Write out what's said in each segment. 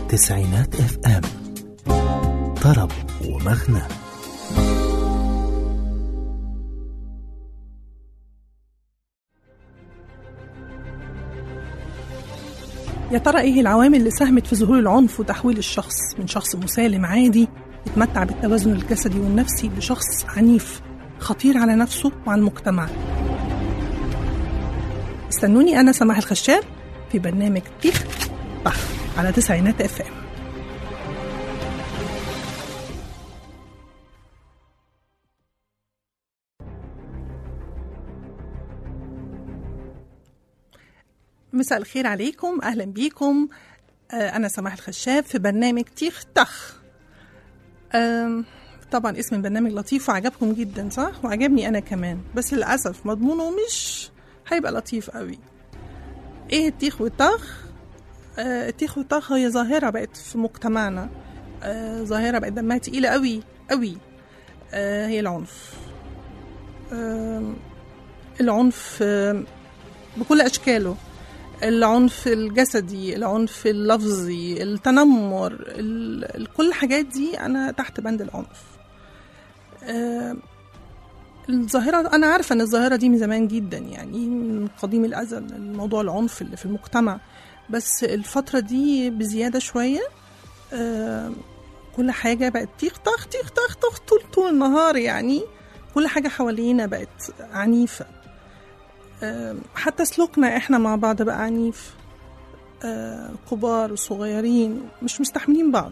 تسعينات اف ام طرب ومغنى يا ترى ايه العوامل اللي ساهمت في ظهور العنف وتحويل الشخص من شخص مسالم عادي يتمتع بالتوازن الجسدي والنفسي لشخص عنيف خطير على نفسه وعلى المجتمع استنوني انا سماح الخشاب في برنامج تيخ بخ على تسعينات اف ام مساء الخير عليكم اهلا بيكم آه، انا سماح الخشاب في برنامج تيخ تخ آم، طبعا اسم البرنامج لطيف وعجبكم جدا صح وعجبني انا كمان بس للاسف مضمونه مش هيبقى لطيف قوي ايه التيخ والطخ آه، التيخ والطخ هي ظاهره بقت في مجتمعنا آه، ظاهره بقت دمها تقيله قوي قوي آه، هي العنف آم، العنف آم، بكل اشكاله العنف الجسدي العنف اللفظي التنمر ال- ال- كل الحاجات دي انا تحت بند العنف آه، الظاهرة أنا عارفة إن الظاهرة دي من زمان جدا يعني من قديم الأزل الموضوع العنف اللي في المجتمع بس الفترة دي بزيادة شوية آه، كل حاجة بقت تيخ طخ تيخ طخ طخ طول طول النهار يعني كل حاجة حوالينا بقت عنيفة آم، حتى سلوكنا احنا مع بعض بقى عنيف آه، كبار وصغيرين مش مستحملين بعض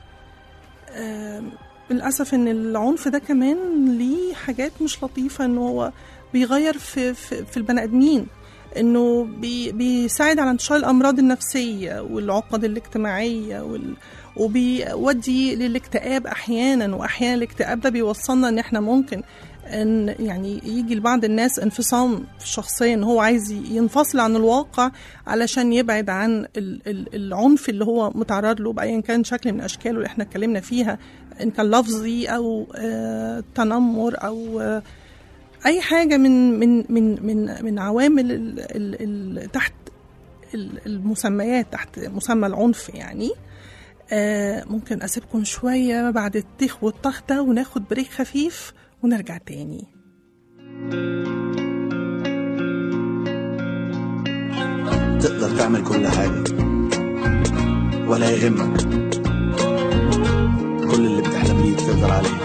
آم، للأسف إن العنف ده كمان ليه حاجات مش لطيفة إنه هو بيغير في, في, في البني آدمين إنه بي بيساعد على انتشار الأمراض النفسية والعقد الاجتماعية وال وبيودي للاكتئاب أحيانا وأحيانا الاكتئاب ده بيوصلنا إن إحنا ممكن ان يعني يجي لبعض الناس انفصام في الشخصيه ان هو عايز ينفصل عن الواقع علشان يبعد عن ال- ال- العنف اللي هو متعرض له بايا كان شكل من اشكاله اللي احنا اتكلمنا فيها ان كان لفظي او آه، تنمر او آه، اي حاجه من من من من من عوامل ال ال ال تحت ال- المسميات تحت مسمى العنف يعني آه، ممكن اسيبكم شويه بعد التيخ والطخ ده وناخد بريك خفيف ونرجع تاني تقدر تعمل كل حاجة ولا يهمك كل اللي بتحلم بيه تقدر عليه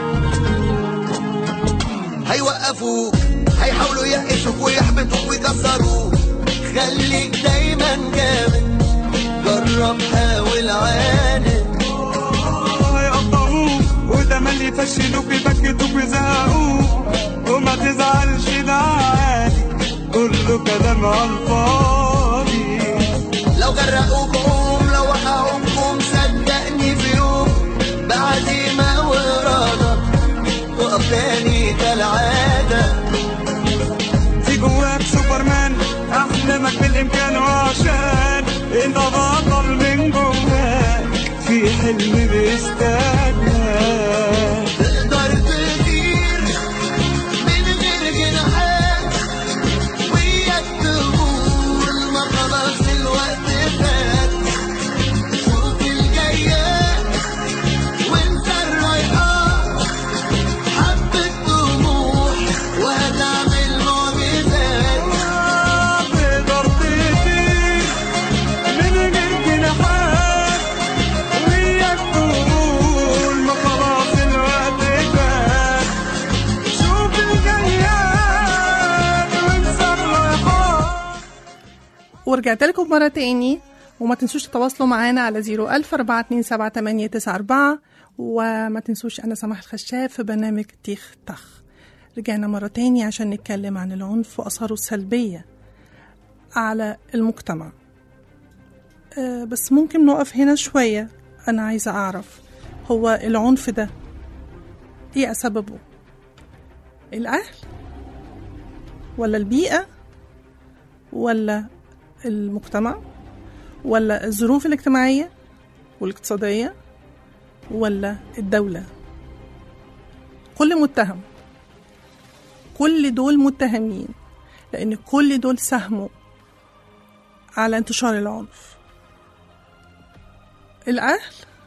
هيوقفوك هيحاولوا يقشوك ويحبطوك ويكسروك خليك دايما جامد جرب حاول عاند هيقطعوك وتملي يفشلوك يبكتوك ويزهقوك وما تزعلش ده عادي كله كلام على الفاضي لو غرقوك قوم لو وقعوك قوم صدقني في يوم بعد ما وإرادة تقف تاني كالعادة في جواك سوبرمان احلامك بالامكان وعشان انت بطل من جواك في حلم بيستناك تقدر تطير من غير جناحات وياك تقول ما خلاص الوقت فات شوف الجايات وانت الرايحات حبة طموح وهتعمل معجزات تقدر تطير من غير جناحات وياك تقول ما خلاص الوقت فات شوف الجياد وانسى الرايحات ورجعت لكم مرة تاني وما تنسوش تتواصلوا معانا على 010427894 وما تنسوش أنا سماح الخشاب في برنامج تيخ تخ رجعنا مرة تاني عشان نتكلم عن العنف وأثاره السلبية على المجتمع أه بس ممكن نقف هنا شوية أنا عايزة أعرف هو العنف ده إيه سببه الأهل ولا البيئة ولا المجتمع ولا الظروف الاجتماعية والاقتصادية ولا الدولة كل متهم كل دول متهمين لأن كل دول ساهموا على انتشار العنف الأهل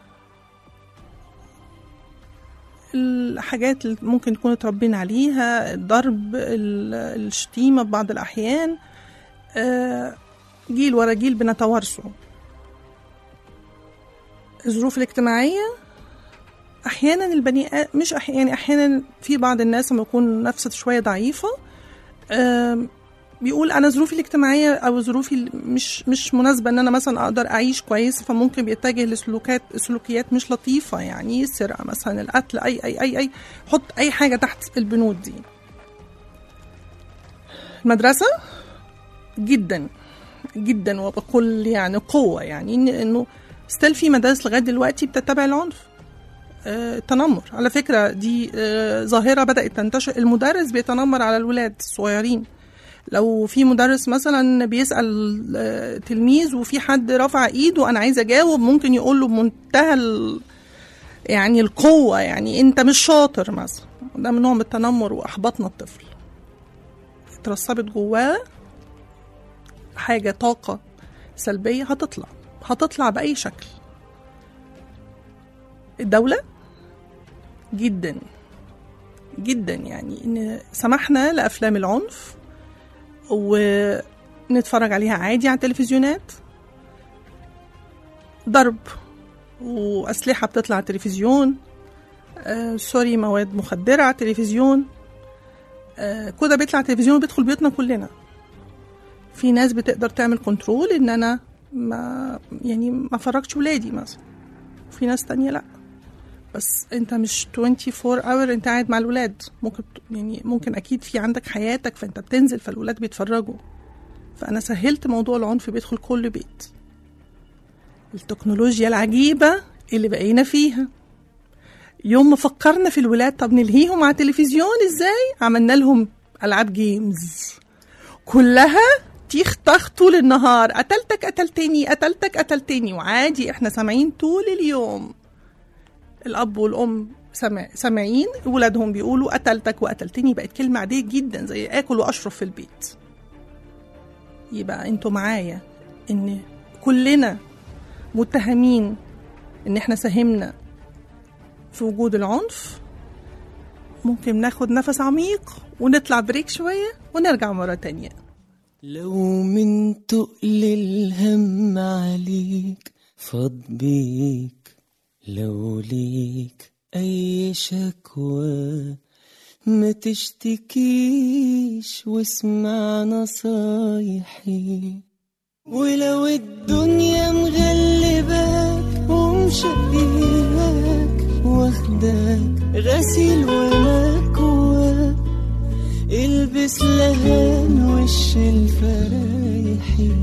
الحاجات اللي ممكن يكونوا اتربينا عليها الضرب ال- الشتيمة في بعض الأحيان آه، جيل ورا جيل بنتوارثه الظروف الاجتماعية أحيانا البني آ- مش أح... يعني أحيانا في بعض الناس لما يكون نفسه شوية ضعيفة آم، بيقول انا ظروفي الاجتماعيه او ظروفي ال- مش مش مناسبه ان انا مثلا اقدر اعيش كويس فممكن بيتجه لسلوكات سلوكيات مش لطيفه يعني السرقه مثلا القتل اي اي اي اي حط اي حاجه تحت البنود دي المدرسه جدا جدا وبكل يعني قوه يعني إن- انه ستيل في مدارس لغايه دلوقتي بتتبع العنف آه، التنمر على فكره دي آه، ظاهره بدات تنتشر المدرس بيتنمر على الولاد الصغيرين لو في مدرس مثلا بيسال آه، تلميذ وفي حد رفع ايده انا عايز اجاوب ممكن يقول له بمنتهى ال- يعني القوه يعني انت مش شاطر مثلا ده من نوع من التنمر واحبطنا الطفل اترسبت جواه حاجه طاقه سلبيه هتطلع هتطلع باي شكل الدوله جدا جدا يعني ان سمحنا لافلام العنف ونتفرج عليها عادي على التلفزيونات ضرب وأسلحة بتطلع على التلفزيون آه سوري مواد مخدرة على التلفزيون آه كده بيطلع على التلفزيون وبيدخل بيوتنا كلنا في ناس بتقدر تعمل كنترول ان انا ما يعني ما فرجش ولادي مثلا وفي ناس تانية لا بس انت مش 24 اور انت قاعد مع الولاد ممكن يعني ممكن اكيد في عندك حياتك فانت بتنزل فالولاد بيتفرجوا فانا سهلت موضوع العنف بيدخل كل بيت التكنولوجيا العجيبة اللي بقينا فيها يوم ما فكرنا في الولاد طب نلهيهم على التلفزيون ازاي عملنا لهم العاب جيمز كلها تيخ طخ طول النهار قتلتك قتلتني قتلتك قتلتني وعادي احنا سامعين طول اليوم الاب والام سامع سامعين ولادهم بيقولوا قتلتك وقتلتني بقت كلمه عاديه جدا زي اكل واشرب في البيت يبقى انتوا معايا ان كلنا متهمين ان احنا ساهمنا في وجود العنف ممكن ناخد نفس عميق ونطلع بريك شويه ونرجع مره تانية لو من تقل الهم عليك فاض بيك لو ليك أي شكوى ما تشتكيش واسمع نصايحي ولو الدنيا مغلباك ومشقياك واخداك غسيل ومكواك البس لهان وش الفرايحي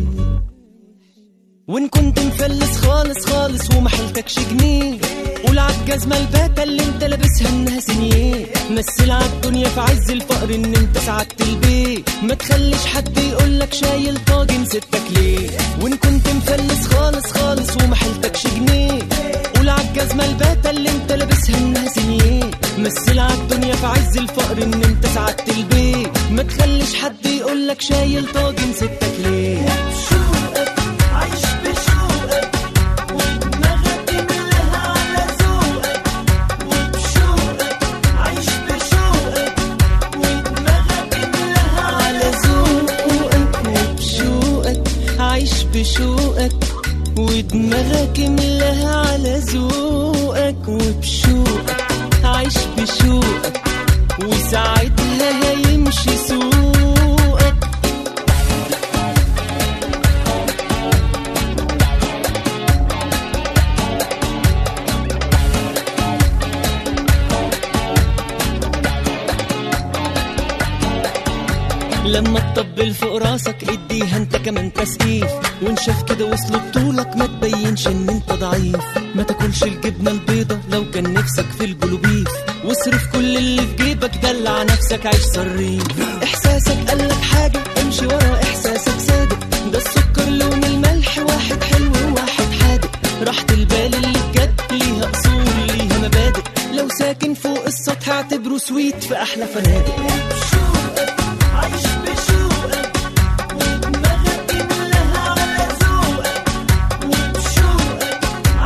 وان كنت مفلس خالص خالص ومحلتكش جنيه قول عالجزمة الباتة اللي انت لابسها انها سنيه مثل عالدنيا في عز الفقر ان انت سعدت البيت ما تخليش حد يقولك شايل طاجن ستك ليه وان كنت مفلس خالص خالص ومحلتكش جنيه قول عالجزمة الباتة اللي انت لابسها انها سنيه مثل عالدنيا في عز الفقر ان انت سعدت البيت ما تخليش حد يقولك شايل طاجن ستك ليه شوقك عايش بشوقك ودماغك ملها على ذوقك وبشوقك عايش بشوقك ودماغك ملها على ذوقك وبشوقك عايش بشوقك ودماغك ملها على ذوقك وبشوقك عايش بشوقك وساعتها هيمشي سوقك لما تطبل فوق راسك اديها انت كمان تسقيف وان شاف كده وصل بطولك ما تبينش ان انت ضعيف ما تاكلش الجبنه البيضه لو كان نفسك في البلوبيف واصرف كل اللي في جيبك دلع نفسك عيش صريف احساسك قالك حاجه امشي ورا احساسك صادق ده السكر لون الملح واحد حلو وواحد حادق راحة البال اللي بجد ليها اصول ليها مبادئ لو ساكن فوق السطح اعتبره سويت في احلى فنادق عايش بشوقك ودماغك ملها على ذوقك وبشوقك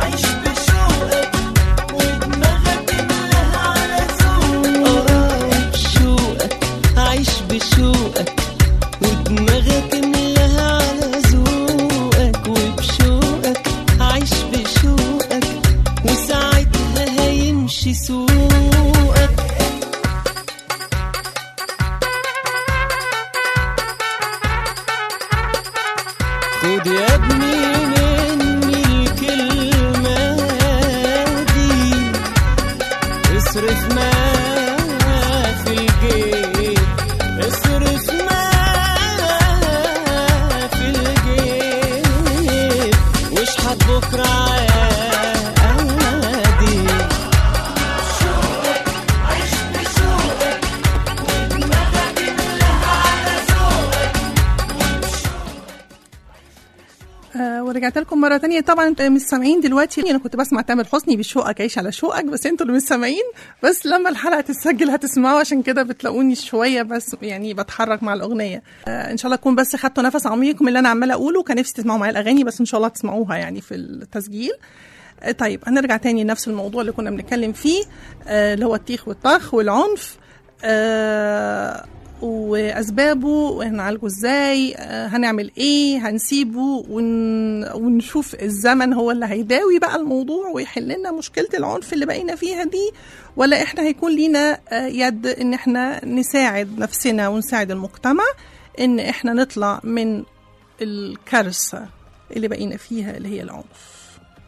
رجعت لكم مره تانية طبعا انتوا مش سامعين دلوقتي انا كنت بسمع تامر حسني بشوقك عيش على شوقك بس انتوا اللي مش سامعين بس لما الحلقه تتسجل هتسمعوا عشان كده بتلاقوني شويه بس يعني بتحرك مع الاغنيه آه ان شاء الله تكون بس خدتوا نفس عميق من اللي انا عماله اقوله كان نفسي تسمعوا معايا الاغاني بس ان شاء الله تسمعوها يعني في التسجيل آه، طيب هنرجع تاني لنفس الموضوع اللي كنا بنتكلم فيه آه، اللي هو التيخ والطخ والعنف آه، واسبابه وهنعالجه ازاي آه، هنعمل ايه هنسيبه ون... ونشوف الزمن هو اللي هيداوي بقى الموضوع ويحل لنا مشكله العنف اللي بقينا فيها دي ولا احنا هيكون لينا آه، يد ان احنا نساعد نفسنا ونساعد المجتمع ان احنا نطلع من الكارثه اللي بقينا فيها اللي هي العنف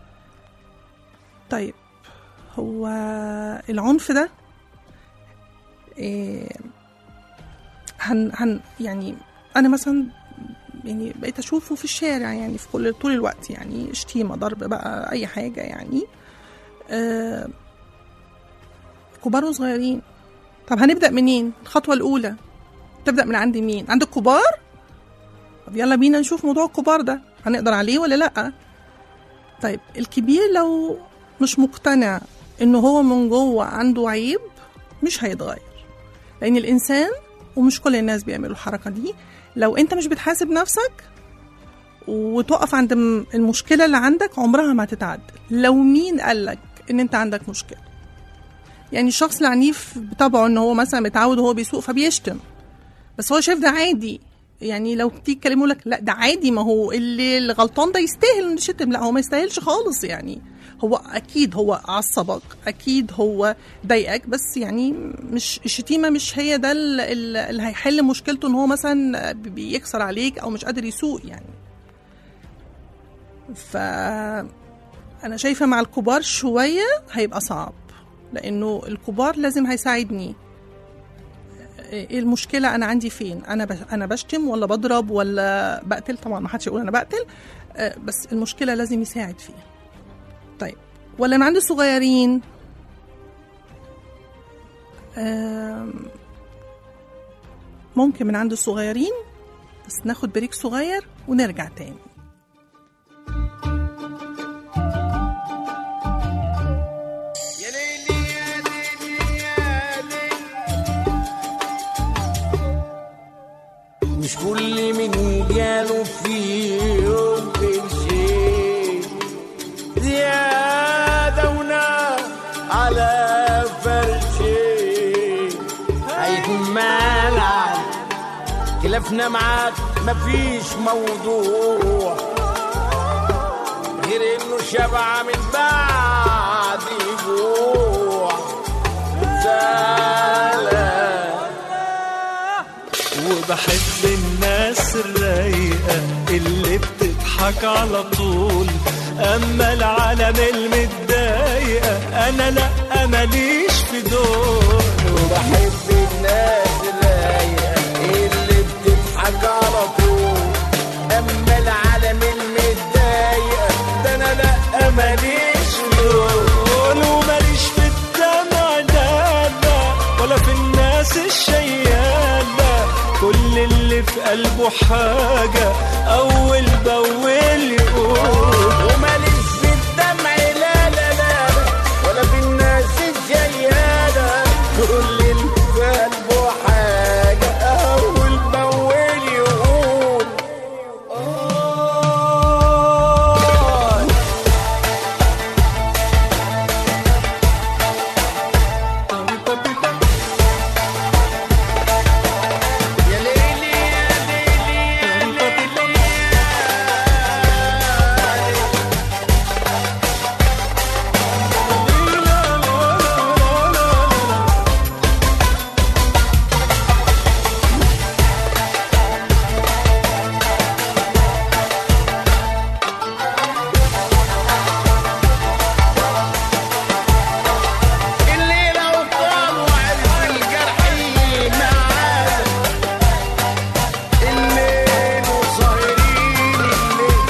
طيب هو العنف ده إيه هن هن يعني انا مثلا يعني بقيت اشوفه في الشارع يعني في كل طول الوقت يعني شتيمه ضرب بقى اي حاجه يعني آه كبار وصغيرين طب هنبدا منين الخطوه الاولى تبدا من عند مين عند الكبار طب يلا بينا نشوف موضوع الكبار ده هنقدر عليه ولا لا طيب الكبير لو مش مقتنع انه هو من جوه عنده عيب مش هيتغير لان الانسان ومش كل الناس بيعملوا الحركه دي لو انت مش بتحاسب نفسك وتقف عند م- المشكله اللي عندك عمرها ما هتتعدل لو مين قالك ان انت عندك مشكله يعني الشخص العنيف بطبعه ان هو مثلا متعود وهو بيسوق فبيشتم بس هو شايف ده عادي يعني لو تيجي تكلمه لك لا ده عادي ما هو اللي الغلطان ده يستاهل انه يشتم لا هو ما يستاهلش خالص يعني هو اكيد هو عصبك اكيد هو ضايقك بس يعني مش الشتيمه مش هي ده ال- ال- اللي هيحل مشكلته ان هو مثلا بيكسر عليك او مش قادر يسوق يعني ف انا شايفه مع الكبار شويه هيبقى صعب لانه الكبار لازم هيساعدني ايه المشكله انا عندي فين انا ب... انا بشتم ولا بضرب ولا بقتل طبعا ما حدش يقول انا بقتل آه، بس المشكله لازم يساعد فيها طيب ولا من عند الصغيرين آم، ممكن من عند الصغيرين بس ناخد بريك صغير ونرجع تاني مش كل من جاله في يوم شيء زيادة ونار على فرشي هيكون مالع خلافنا معاك مفيش موضوع غير انه شبع من بعد جوع زعلان وبحب الناس الرايقة اللي بتضحك على طول أما العالم المتضايقة أنا لأ ماليش في دول وبحب الناس الرايقة اللي بتضحك على طول أما العالم المتضايقة ده أنا لأ ماليش دول وماليش في الدمع لا لا ولا في الناس الشيالة كل اللي في قلبه حاجة أول بأول يقول وماليش في الدمع لا لا لا ولا في الناس الجيالة كل اللي في قلبه حاجة أول بأول يقول آه يا ليلي يا ليلي يا ليلي الليلة وطال وعرف الجرح معانا الليل وصايرين الليل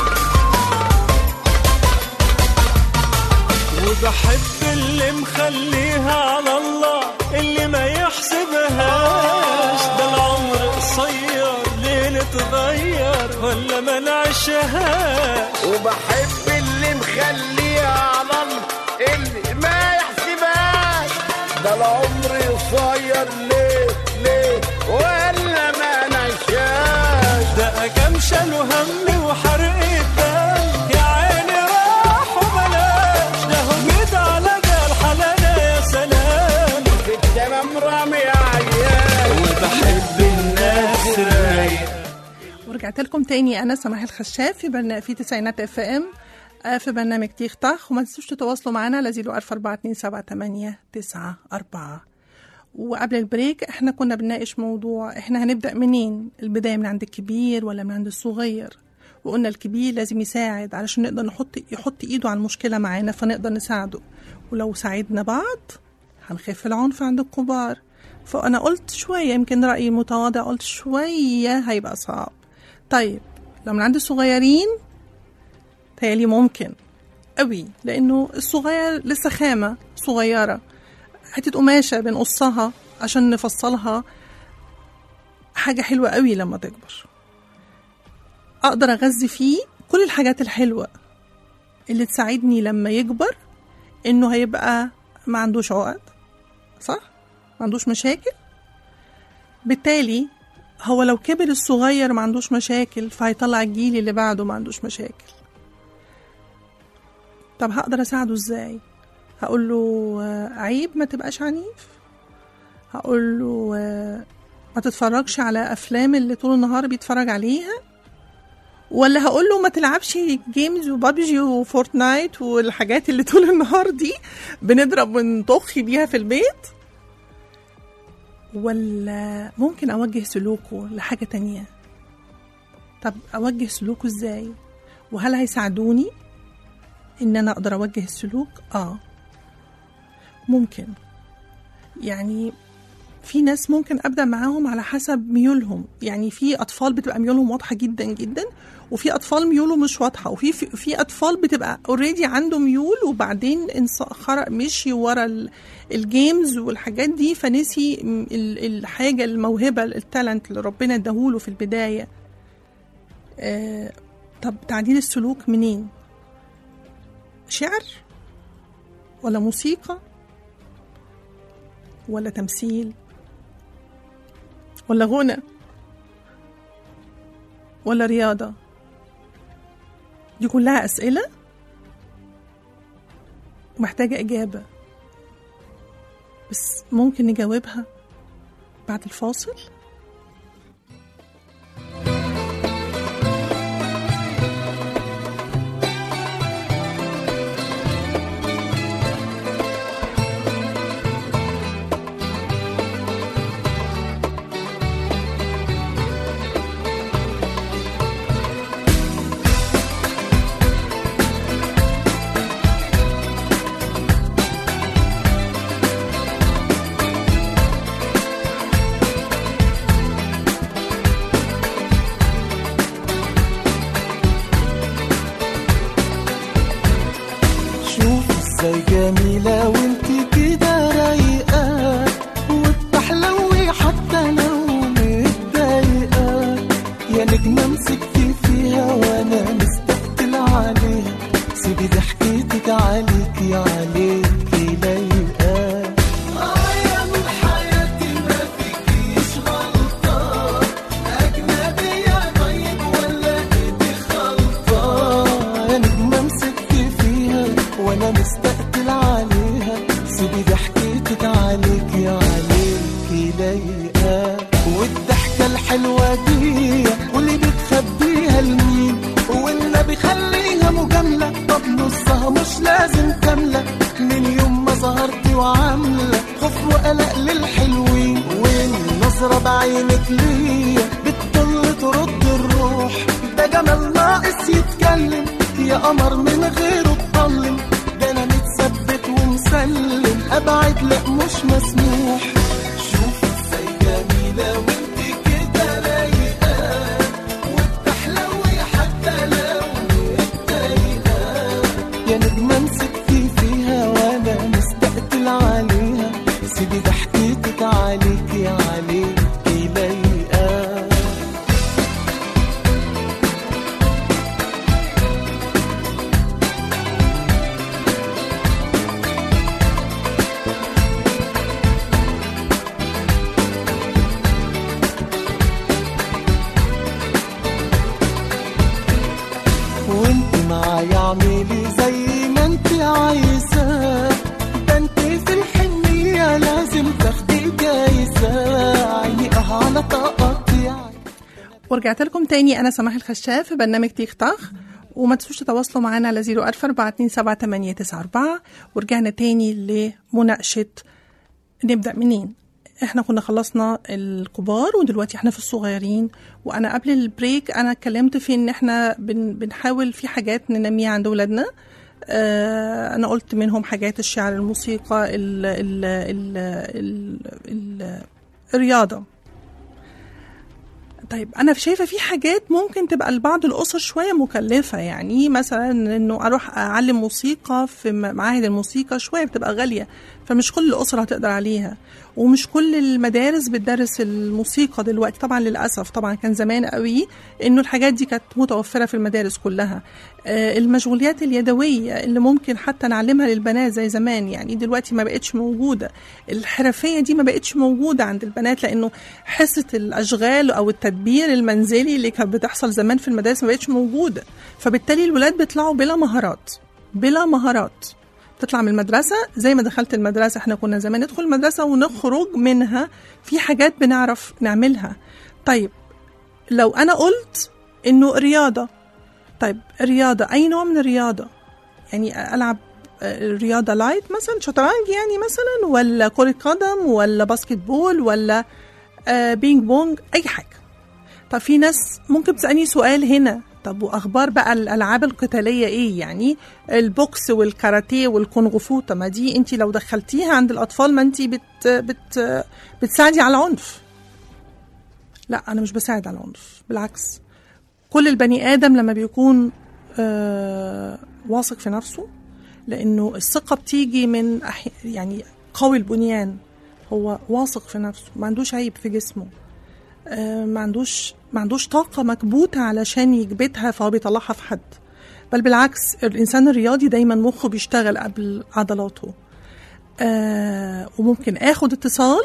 وبحب اللي مخليها على الله اللي ما يحسبهاش ده العمر قصير ليه نتغير ولا ما نعيشهاش وبحب اللي مخليها على الله اللي ما يحسبهاش ده العمر قصير ليه ليه ولا ما نعيشهاش ده كام شالوا هم وحرق الدم يا عيني راح وبلاش ده هم جيت على جال حلانا يا سلام في التمام رامي عيال وبحب الناس الرايقة ورجعت لكم تاني انا سماح الخشاف في برنامج في تسعينات اف ام في برنامج تيخ طخ وما تنسوش تتواصلوا معنا على 0442789 وقبل البريك احنا كنا بنناقش موضوع احنا هنبدا منين البدايه من عند الكبير ولا من عند الصغير وقلنا الكبير لازم يساعد علشان نقدر نحط يحط ايده على المشكله معانا فنقدر نساعده ولو ساعدنا بعض هنخف العنف عند الكبار فانا قلت شويه يمكن رايي متواضع قلت شويه هيبقى صعب طيب لو من عند الصغيرين تهيألي ممكن قوي لانه الصغير لسه خامه صغيره حته قماشه بنقصها عشان نفصلها حاجه حلوه قوي لما تكبر اقدر اغذي فيه كل الحاجات الحلوه اللي تساعدني لما يكبر انه هيبقى ما عندوش عقد صح ما عندوش مشاكل بالتالي هو لو كبر الصغير ما عندوش مشاكل فهيطلع الجيل اللي بعده ما عندوش مشاكل طب هقدر اساعده ازاي هقول له آه، عيب ما تبقاش عنيف هقول له آه، ما تتفرجش على افلام اللي طول النهار بيتفرج عليها ولا هقول له ما تلعبش جيمز وبابجي وفورتنايت والحاجات اللي طول النهار دي بنضرب ونطخ بيها في البيت ولا ممكن اوجه سلوكه لحاجه تانية طب اوجه سلوكه ازاي وهل هيساعدوني ان انا اقدر اوجه السلوك اه ممكن يعني في ناس ممكن ابدا معاهم على حسب ميولهم يعني في اطفال بتبقى ميولهم واضحه جدا جدا وفي اطفال ميوله مش واضحه وفي في, في اطفال بتبقى اوريدي عنده ميول وبعدين انص- خرق مشي ورا ال- الجيمز والحاجات دي فنسي م- ال- الحاجه الموهبه التالنت اللي ربنا اداهوله في البدايه آه طب تعديل السلوك منين شعر ولا موسيقى ولا تمثيل ولا غنى ولا رياضة دي كلها أسئلة ومحتاجة إجابة بس ممكن نجاوبها بعد الفاصل شوف ازاي جميلة وانت كده رايقة وبتحلوي حتى لو متضايقة يا نجمة مسكتي فيها وانا مستقتل عليها سيبي ضحكتك عليكي عليكي لايقة آه يا من حياتي ما فيكيش غلطة أجنبية طيب ولا إيدي خلطة يا نجمة مسكتي فيها وأنا مستقتل عليها سيبي ضحكتك عليكي عليكي لايقة والضحكة الحلوة دي واللي بتخبيها لمين والنبي خليها مجاملة طب نصها مش لازم كاملة من يوم ما ظهرتي وعاملة خوف وقلق للحلوين والنظرة بعينك ليا بتطل ترد الروح ده جمال ناقص يتكلم يا قمر من غيره اتظلم ده انا متثبت ومسلم ابعد لا مش مسموح شوف ازاي جميلة وانت كده رايقة وبتحلوي حتى لو متضايقة يا نجمة مسكتي فيها وانا مستقتل عليها سيبي ضحكتك عليكي عليكي لايقة اوعي اعملي زي ما انت عايزة ده انت في الحنية لازم تاخدي جايزة عيني اه على طاقتي ورجعت لكم تاني انا سماح الخشاف في برنامج تيخ طخ وما تنسوش تتواصلوا معانا على 044278894 ورجعنا تاني لمناقشة نبدأ منين احنا كنا خلصنا الكبار ودلوقتي احنا في الصغيرين وانا قبل البريك انا اتكلمت في ان احنا بن بنحاول في حاجات ننميها عند ولادنا آه انا قلت منهم حاجات الشعر الموسيقى ال ال ال ال ال الرياضه طيب انا شايفه في حاجات ممكن تبقى لبعض الاسر شويه مكلفه يعني مثلا انه اروح اعلم موسيقى في م- معاهد الموسيقى شويه بتبقى غاليه فمش كل الاسر هتقدر عليها ومش كل المدارس بتدرس الموسيقى دلوقتي طبعا للاسف طبعا كان زمان قوي انه الحاجات دي كانت متوفره في المدارس كلها آه، المشغوليات اليدويه اللي ممكن حتى نعلمها للبنات زي زمان يعني دلوقتي ما بقتش موجوده الحرفيه دي ما بقتش موجوده عند البنات لانه حصه الاشغال او التدبير المنزلي اللي كانت بتحصل زمان في المدارس ما بقتش موجوده فبالتالي الولاد بيطلعوا بلا مهارات بلا مهارات تطلع من المدرسة زي ما دخلت المدرسة احنا كنا زمان ندخل المدرسة ونخرج منها في حاجات بنعرف نعملها طيب لو أنا قلت إنه رياضة طيب رياضة أي نوع من الرياضة يعني ألعب آه، رياضة لايت مثلا شطرنج يعني مثلا ولا كرة قدم ولا باسكت بول ولا آه، بينج بونج أي حاجة طب في ناس ممكن تسألني سؤال هنا طب واخبار بقى الالعاب القتاليه ايه يعني البوكس والكاراتيه والكونغ فو طب ما دي انت لو دخلتيها عند الاطفال ما انت بت بت بتساعدي على العنف لا انا مش بساعد على العنف بالعكس كل البني ادم لما بيكون آه واثق في نفسه لانه الثقه بتيجي من أحي... يعني قوي البنيان هو واثق في نفسه ما عندوش عيب في جسمه آه، ما عندوش ما عندوش طاقة مكبوتة علشان يكبتها فهو بيطلعها في حد بل بالعكس الإنسان الرياضي دايما مخه بيشتغل قبل عضلاته آه وممكن آخد اتصال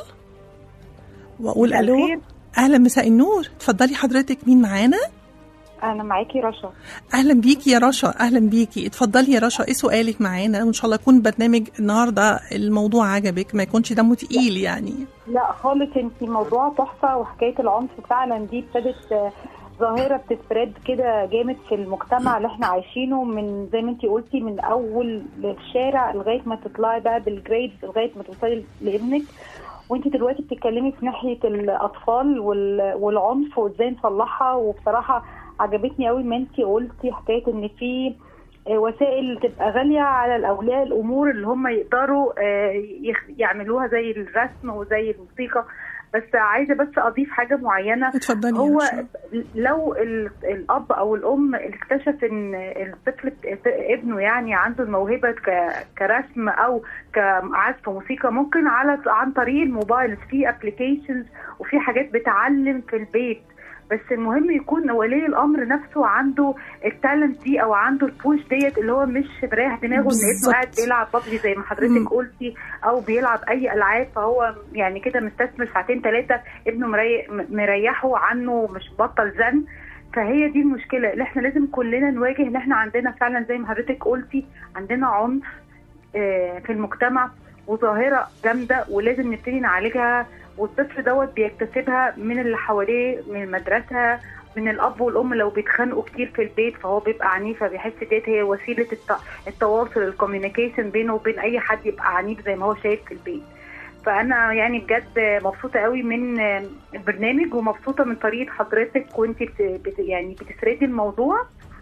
وأقول مساء ألو الخير. أهلا مساء النور اتفضلي حضرتك مين معانا انا معاكي رشا أهلا بيكي يا رشا أهلا بيكي اتفضلي يا رشا إيه سؤالك معانا وإن شاء الله يكون برنامج النهاردة الموضوع عجبك ما يكونش دمه تقيل يعني لا خالص انت موضوع تحفه وحكايه العنف فعلا دي ابتدت آه، ظاهره بتسبرد كده جامد في المجتمع اللي احنا عايشينه من زي ما انت قلتي من اول الشارع لغايه ما تطلعي بقى بالجريدز لغايه ما توصلي لابنك وانت دلوقتي بتتكلمي في ناحيه الاطفال وال- والعنف وازاي نصلحها وبصراحه عجبتني قوي ما انت قلتي حكايه ان في آه، وسائل تبقى غاليه على الاولياء الامور اللي هم يقدروا آه، يخ- يعملوها زي الرسم وزي الموسيقى بس عايزه بس اضيف حاجه معينه اتفضلي يا هو رشا. لو ال- الاب او الام اكتشف ان الطفل بت- ابنه يعني عنده الموهبه ك- كرسم او كعزف موسيقى ممكن على عن طريق الموبايل في ابلكيشنز وفي حاجات بتعلم في البيت بس المهم يكون ولي الامر نفسه عنده التالنت دي او عنده البوش ديت اللي هو مش مريح دماغه ان بالظبط. ابنه قاعد بيلعب ببجي زي ما مم. حضرتك قلتي او بيلعب اي العاب فهو يعني كده مستثمر ساعتين ثلاثه ابنه مري... م- مريحه عنه مش بطل زن فهي دي المشكله اللي احنا لازم كلنا نواجه ان احنا عندنا فعلا زي ما حضرتك قلتي عندنا عنف آه، في المجتمع وظاهره جامده ولازم نبتدي نعالجها والطفل دوت بيكتسبها من اللي حواليه من المدرسه من الاب والام لو بيتخانقوا كتير في البيت فهو بيبقى عنيف فبيحس ديت هي وسيله الت- التواصل الكوميونيكيشن بينه وبين اي حد يبقى عنيف زي ما هو شايف في البيت فانا يعني بجد مبسوطه قوي من البرنامج ومبسوطه من طريقه حضرتك وانت بت بت يعني بتسردي الموضوع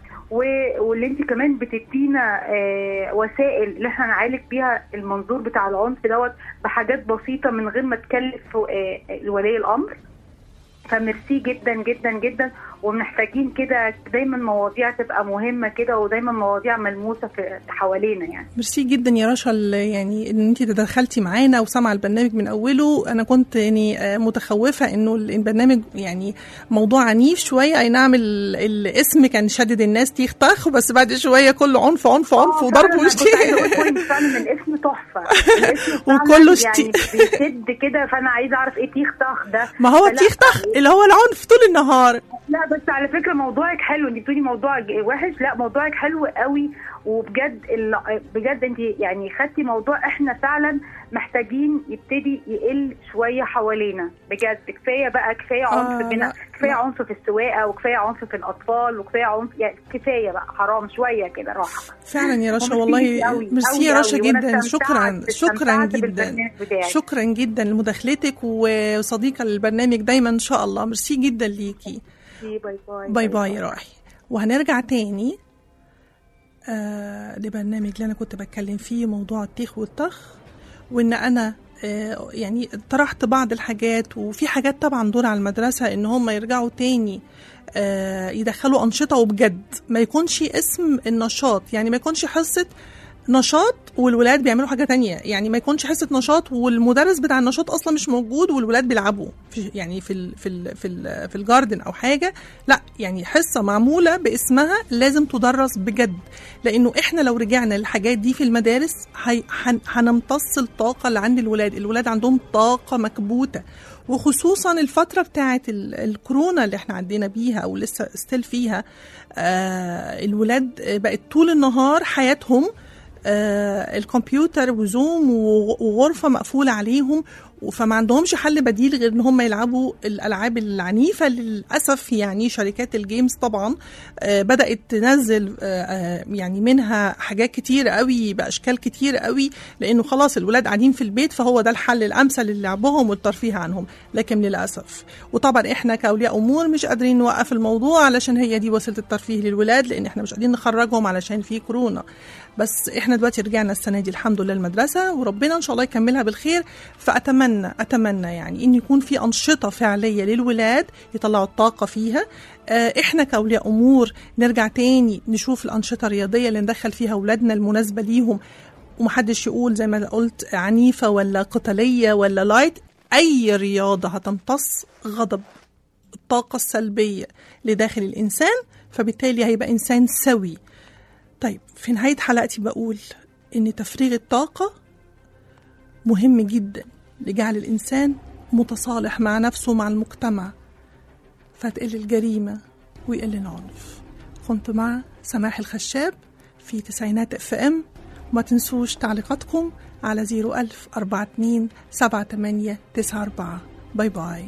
و- واللي انت كمان بتدينا آه، وسائل اللي احنا نعالج بيها المنظور بتاع العنف دوت بحاجات بسيطه من غير ما تكلف آه، ولي الامر فميرسي جدا جدا جدا ومحتاجين كده دايما مواضيع تبقى مهمه كده ودايما مواضيع ملموسه في حوالينا يعني ميرسي جدا يا رشا ال- يعني ان انت تدخلتي معانا وسامعه البرنامج من اوله انا كنت يعني آه، متخوفه انه ال- البرنامج يعني موضوع عنيف شويه اي نعم ال- الاسم كان شدد الناس تيخ طخ بس بعد شويه كله عنف عنف عنف آه، وضرب فعلاً أنا كنت عايزة أقول وشتيم point فعلا الاسم تحفه الاسم فعلاً وكله يعني شتي- بيشد كده فانا عايزه اعرف ايه تيخ طخ ده ما هو فلا، تيخ طخ اللي هو العنف طول النهار لا بس على فكره موضوعك حلو انت بتقولي موضوع ج- وحش لا موضوعك حلو قوي وبجد ال- بجد انت يعني خدتي موضوع احنا فعلا محتاجين يبتدي يقل شويه حوالينا بجد كفايه بقى كفايه عنف آه، بينا لا، كفايه لا. عنف في السواقه وكفايه عنف في الاطفال وكفايه عنف يعني كفايه بقى حرام شويه كده راحه فعلا يا رشا وميرسي والله ليكي قوي، ميرسي قوي يا رشا قوي، وأنا جدا استمتعت- شكرا شكرا استمتعت جدا بالبرنامج بتاعك. شكرا جدا لمداخلتك وصديقه للبرنامج دايما ان شاء الله ميرسي جدا ليكي باي باي باي باي يا روحي وهنرجع تاني آه لبرنامج اللي انا كنت بتكلم فيه موضوع التيخ والطخ وان انا آه يعني طرحت بعض الحاجات وفي حاجات طبعا دور على المدرسه ان هم يرجعوا تاني آه يدخلوا انشطه وبجد ما يكونش اسم النشاط يعني ما يكونش حصه نشاط والولاد بيعملوا حاجه تانية يعني ما يكونش حصه نشاط والمدرس بتاع النشاط اصلا مش موجود والولاد بيلعبوا في يعني في ال في ال في ال في الجاردن او حاجه لا يعني حصه معموله باسمها لازم تدرس بجد لانه احنا لو رجعنا للحاجات دي في المدارس هي- هن- هنمتص الطاقه اللي عند الولاد الولاد عندهم طاقه مكبوته وخصوصا الفتره بتاعه ال- الكورونا اللي احنا عدينا بيها او لسه ستيل فيها آه الولاد بقت طول النهار حياتهم آه الكمبيوتر وزوم و- وغرفه مقفوله عليهم فما عندهمش حل بديل غير ان هم يلعبوا الالعاب العنيفه للاسف يعني شركات الجيمز طبعا آه بدات تنزل آه آه، يعني منها حاجات كتير قوي باشكال كتير قوي لانه خلاص الولاد قاعدين في البيت فهو ده الحل الامثل للعبهم والترفيه عنهم لكن للاسف وطبعا احنا كاولياء امور مش قادرين نوقف الموضوع علشان هي دي وسيله الترفيه للولاد لان احنا مش قادرين نخرجهم علشان في كورونا بس احنا دلوقتي رجعنا السنه دي الحمد لله المدرسه وربنا ان شاء الله يكملها بالخير فاتمنى اتمنى يعني ان يكون في انشطه فعليه للولاد يطلعوا الطاقه فيها آه، احنا كاولياء امور نرجع تاني نشوف الانشطه الرياضيه اللي ندخل فيها اولادنا المناسبه ليهم ومحدش يقول زي ما قلت عنيفه ولا قتاليه ولا لايت اي رياضه هتمتص غضب الطاقه السلبيه لداخل الانسان فبالتالي هيبقى انسان سوي طيب في نهاية حلقتي بقول إن تفريغ الطاقة مهم جدا لجعل الإنسان متصالح مع نفسه ومع المجتمع فتقل الجريمة ويقل العنف كنت مع سماح الخشاب في تسعينات اف ام وما تنسوش تعليقاتكم على 01000 42 78 94 باي باي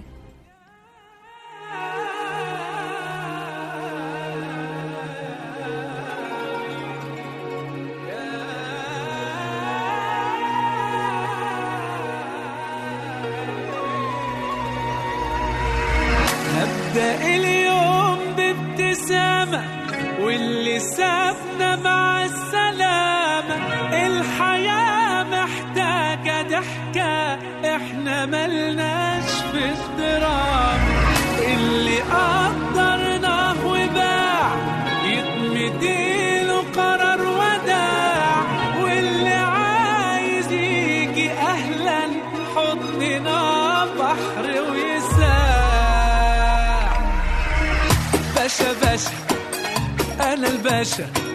هبدأ اليوم بابتسامة واللي سابنا مع السلامة الحياة محتاجة ضحكة احنا ملناش في الدراما اللي قدرناه وباع يتمديله قرار وداع واللي عايز يجي اهلا حضننا بحر ويساع باشا باشا انا الباشا